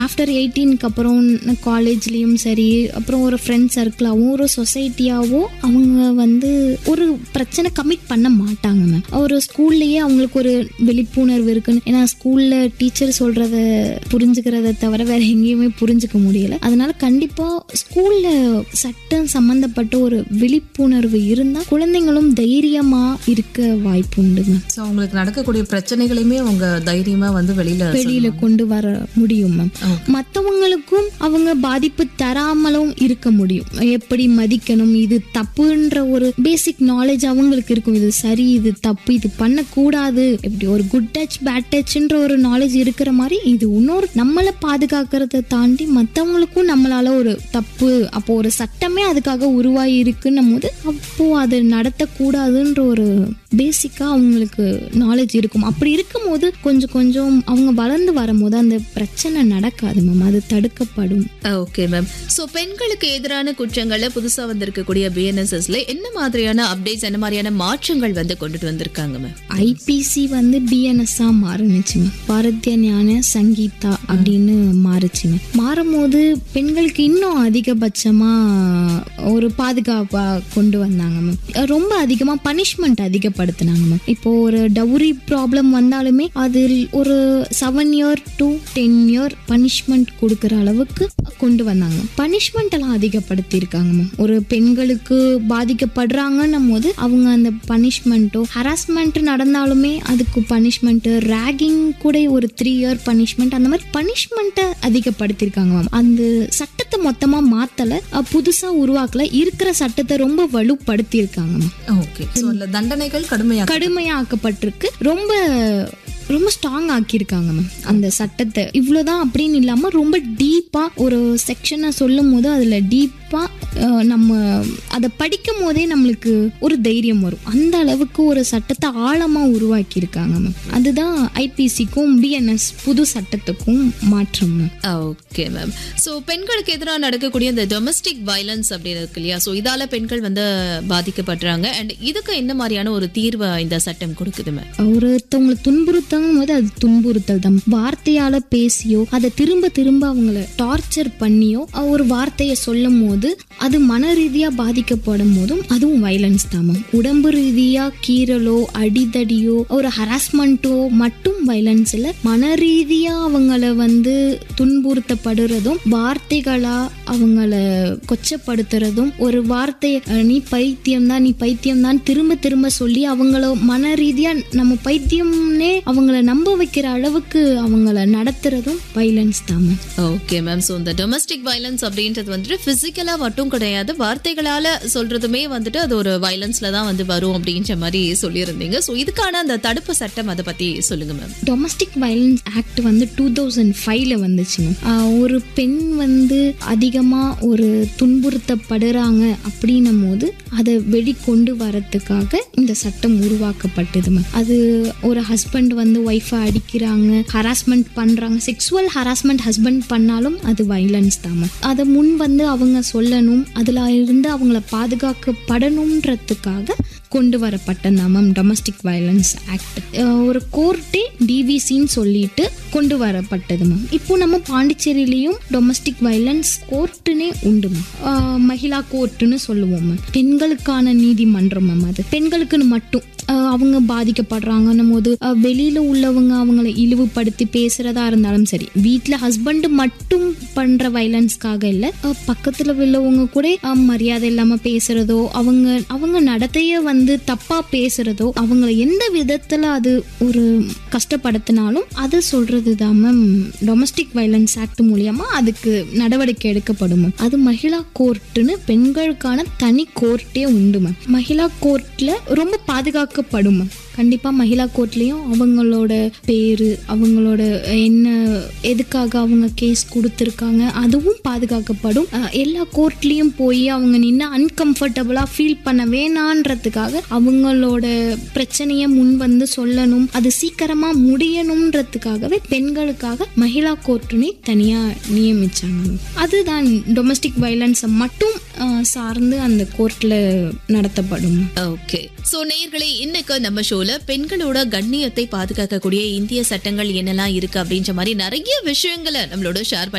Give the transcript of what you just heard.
After எயிட்டீனுக்கு அப்புறம் காலேஜ்லேயும் சரி அப்புறம் ஒரு ஃப்ரெண்ட் சர்க்கிளாகவும் ஒரு சொசைட்டியாவோ அவங்க வந்து ஒரு பிரச்சனை கமிட் பண்ண மாட்டாங்க மேம் ஒரு ஸ்கூல்லையே அவங்களுக்கு ஒரு விழிப்புணர்வு இருக்குன்னு ஏன்னா ஸ்கூல்ல டீச்சர் சொல்றத புரிஞ்சுக்கிறத தவிர வேற எங்கேயுமே புரிஞ்சுக்க முடியல அதனால கண்டிப்பா ஸ்கூல்ல சட்டம் சம்பந்தப்பட்ட ஒரு விழிப்புணர்வு இருந்தா குழந்தைங்களும் தைரியமா இருக்க வாய்ப்பு உண்டு மேம் ஸோ அவங்களுக்கு நடக்கக்கூடிய பிரச்சனைகளையுமே அவங்க தைரியமா வந்து வெளியில வெளியில கொண்டு வர முடியும் மேம் மற்றவங்களுக்கும் அவங்க பாதிப்பு தராமலும் இருக்க முடியும் எப்படி மதிக்கணும் இது தப்புன்ற ஒரு பேசிக் நாலேஜ் அவங்களுக்கு இருக்கும் இது சரி இது தப்பு இது பண்ணக்கூடாது எப்படி ஒரு குட் டச் பேட் டச்ன்ற ஒரு நாலேஜ் இருக்கிற மாதிரி இது இன்னொரு நம்மளை பாதுகாக்கிறத தாண்டி மற்றவங்களுக்கும் நம்மளால ஒரு தப்பு அப்போ ஒரு சட்டமே அதுக்காக உருவாகி இருக்குன்னும் போது அப்போ அது நடத்தக்கூடாதுன்ற ஒரு பேசிக்கா அவங்களுக்கு நாலேஜ் இருக்கும் அப்படி இருக்கும்போது கொஞ்சம் கொஞ்சம் அவங்க வளர்ந்து வரும்போது அந்த பிரச்சனை நடக்காது மேம் அது தடுக்கப்படும் ஓகே மேம் ஸோ பெண்களுக்கு எதிரான குற்றங்களை புதுசா வந்திருக்கக்கூடிய பிஎன்எஸ்எஸ்ல என்ன மாதிரியான அப்டேட்ஸ் என்ன மாதிரியான மாற்றங்கள் வந்து கொண்டுட்டு வந்திருக்காங்க மேம் ஐபிசி வந்து பிஎன்எஸ்ஸா மாறுனுச்சு மேம் பாரதிய ஞான சங்கீதா அப்படின்னு மாறுச்சுங்க மாறும்போது பெண்களுக்கு இன்னும் அதிகபட்சமா ஒரு பாதுகாப்பா கொண்டு வந்தாங்க மேம் ரொம்ப அதிகமா பனிஷ்மெண்ட் அதிகப்படுத்தினாங்க மேம் இப்போ ஒரு டவுரி ப்ராப்ளம் வந்தாலுமே அதில் ஒரு seven year to ten year punishment கொடுக்குற அளவுக்கு கொண்டு வந்தாங்க பனிஷ்மெண்ட் எல்லாம் அதிகப்படுத்தியிருக்காங்க மேம் ஒரு பெண்களுக்கு பாதிக்கப்படுறாங்கன்னும் போது அவங்க அந்த பனிஷ்மெண்ட்டோ ஹராஸ்மெண்ட் நடந்தாலுமே அதுக்கு பனிஷ்மெண்ட்டு ரேகிங் கூட ஒரு த்ரீ இயர் பனிஷ்மெண்ட் அந்த மாதிரி பனிஷ்மெண்ட்டை அதிகப்படுத்தியிருக்காங்க மேம் அந்த சட்டத்தை மொத்தமாக மாற்றலை புதுசாக உருவாக்கல இருக்கிற சட்டத்தை ரொம்ப வலுப்படுத்தியிருக்காங்க மேம் ஓகே ஸோ அதுல தண்டனைகள் கடுமையா கடுமையாக்கப்பட்டிருக்கு ரொம்ப ரொம்ப ஸ்ட்ராங் ஆக்கியிருக்காங்க மேம் அந்த சட்டத்தை இவ்வளோதான் அப்படின்னு இல்லாமல் ரொம்ப டீப்பாக ஒரு செக்ஷனை சொல்லும் போது அதில் டீப்பாக நம்ம அதை படிக்கும் போதே நம்மளுக்கு ஒரு தைரியம் வரும் அந்த அளவுக்கு ஒரு சட்டத்தை ஆழமாக உருவாக்கியிருக்காங்க மேம் அதுதான் ஐபிசிக்கும் பிஎன்எஸ் புது சட்டத்துக்கும் மாற்றம் மேம் ஓகே மேம் ஸோ பெண்களுக்கு எதிராக நடக்கக்கூடிய இந்த டொமஸ்டிக் வயலன்ஸ் அப்படின்னு இருக்கு இல்லையா ஸோ இதால பெண்கள் வந்து பாதிக்கப்படுறாங்க அண்ட் இதுக்கு என்ன மாதிரியான ஒரு தீர்வை இந்த சட்டம் கொடுக்குது மேம் ஒருத்தவங்களை துன்புறுத்தங்கும் போது அது துன்புறுத்தல் தான் வார்த்தையால பேசியோ அதை திரும்ப திரும்ப அவங்கள டார்ச்சர் பண்ணியோ அஹ் ஒரு வார்த்தையை சொல்லும் போது அது மன ரீதியா பாதிக்கப்படும் போதும் அதுவும் வயலன்ஸ் தான் மேம். உடம்பு ரீதியா கீறலோ அடிதடியோ ஒரு ஹராஸ்மெண்ட்டோ மட்டும் வயலன்ஸ் இல்லை மன ரீதியா அவங்கள வந்து துன்புறுத்தப்படுறதும் வார்த்தைகளா அவங்கள கொச்சப்படுத்துறதும் ஒரு வார்த்தையை அஹ், நீ பைத்தியம் தான் நீ பைத்தியம் தான் திரும்ப திரும்ப சொல்லி அவங்கள மன ரீதியா நம்ம பைத்தியம்னே அவங்கள நம்ப வைக்கிற அளவுக்கு அவங்கள நடத்துறதும் வைலன்ஸ் தான் மேம் ஓகே மேம் ஸோ இந்த டொமஸ்டிக் வயலன்ஸ் அப்படின்றது வந்துட்டு ஃபிசிக்கலாக மட்டும் கிடையாது வார்த்தைகளால சொல்றதுமே வந்துட்டு அது ஒரு வயலன்ஸ்ல தான் வந்து வரும் அப்படின்ற மாதிரி சொல்லியிருந்தீங்க ஸோ இதுக்கான அந்த தடுப்பு சட்டம் அதை பத்தி சொல்லுங்க மேம் டொமஸ்டிக் வயலன்ஸ் ஆக்ட் வந்து டூ தௌசண்ட் ஃபைவ்ல வந்துச்சுங்க ஆஹ் ஒரு பெண் வந்து அதிகமாக ஒரு துன்புறுத்தப்படுறாங்க அப்படின்னும் போது அதை வெளிக்கொண்டு வரத்துக்காக இந்த சட்டம் உருவாக்கப்பட்டது மேம் அது ஒரு ஹஸ்பண்ட் வந்து ஒய்ஃபை அடிக்கிறாங்க ஹராஸ்மெண்ட் பண்ணுறாங்க செக்ஸுவல் ஹராஸ்மெண்ட் ஹஸ்பண்ட் பண்ணாலும் அது வைலன்ஸ் தான் மேம் அதை முன் வந்து அவங்க சொல்லணும் அதில் இருந்து அவங்கள பாதுகாக்கப்படணுன்றதுக்காக கொண்டு வரப்பட்டதான் மேம் டொமஸ்டிக் வயலன்ஸ் ஆக்ட் ஒரு கோர்ட்டே டிவிசின்னு சொல்லிட்டு கொண்டு வரப்பட்டது மேம் இப்போ நம்ம பாண்டிச்சேரியிலையும் டொமஸ்டிக் வயலன்ஸ் கோர்ட்டுனே உண்டு மேம் அஹ் மகிழா கோர்ட்டுன்னு சொல்லுவோம் மேம் பெண்களுக்கான நீதிமன்றம் மேம் அது பெண்களுக்குன்னு மட்டும் அஹ் அவங்க பாதிக்கப்படுறாங்கன்னும் போது அஹ் வெளியில உள்ளவங்க அவங்கள இழிவுபடுத்தி பேசுறதா இருந்தாலும் சரி வீட்ல ஹஸ்பண்ட் மட்டும் பண்ற வயலன்ஸ்க்காக இல்ல அஹ் பக்கத்துல உள்ளவங்க கூட அஹ் மரியாதை இல்லாம பேசுறதோ அவங்க அவங்க நடத்தைய வந்து தப்பா பேசுறதோ அவங்கள எந்த விதத்துல அது ஒரு கஷ்டப்படுத்தினாலும் அதை சொல்றது தான் மேம் டொமஸ்டிக் வயலன்ஸ் ஆக்ட் மூலியமா அதுக்கு நடவடிக்கை எடுக்கப்படும் மேம் அது மகிழா கோர்ட்டுன்னு பெண்களுக்கான தனி கோர்ட்டே உண்டு மேம் மகிழா கோர்ட்ல ரொம்ப பாதுகாக்கப்படும் மேம் கண்டிப்பா மகிழா கோர்ட்லயும் அவங்களோட பேரு அவங்களோட என்ன எதுக்காக அவங்க கேஸ் கொடுத்துருக்காங்க அதுவும் பாதுகாக்கப்படும் அஹ் எல்லா கோர்ட்லயும் போய் அவங்க நின்று அன்கம்ஃபர்டபுளா ஃபீல் பண்ண வேணான்றதுக்காக அவங்களோட பிரச்சனையை முன் வந்து சொல்லணும் அது சீக்கிரமா முடியணுன்றதுக்காகவே பெண்களுக்காக மகிழா கோர்ட்டுனே தனியா நியமிச்சாங்க அதுதான் டொமஸ்டிக் வயலன்ஸை மட்டும் ஆஹ், சார்ந்து அந்த கோர்ட்டில் நடத்தப்படும் ஓகே சோ நேயர்களே இன்னைக்கு நம்ம ஷோல பெண்களோட கண்ணியத்தை பாதுகாக்கக்கூடிய இந்திய சட்டங்கள் என்னெல்லாம் இருக்கு அப்படின்ற மாதிரி நிறைய விஷயங்களை நம்மளோட ஷேர்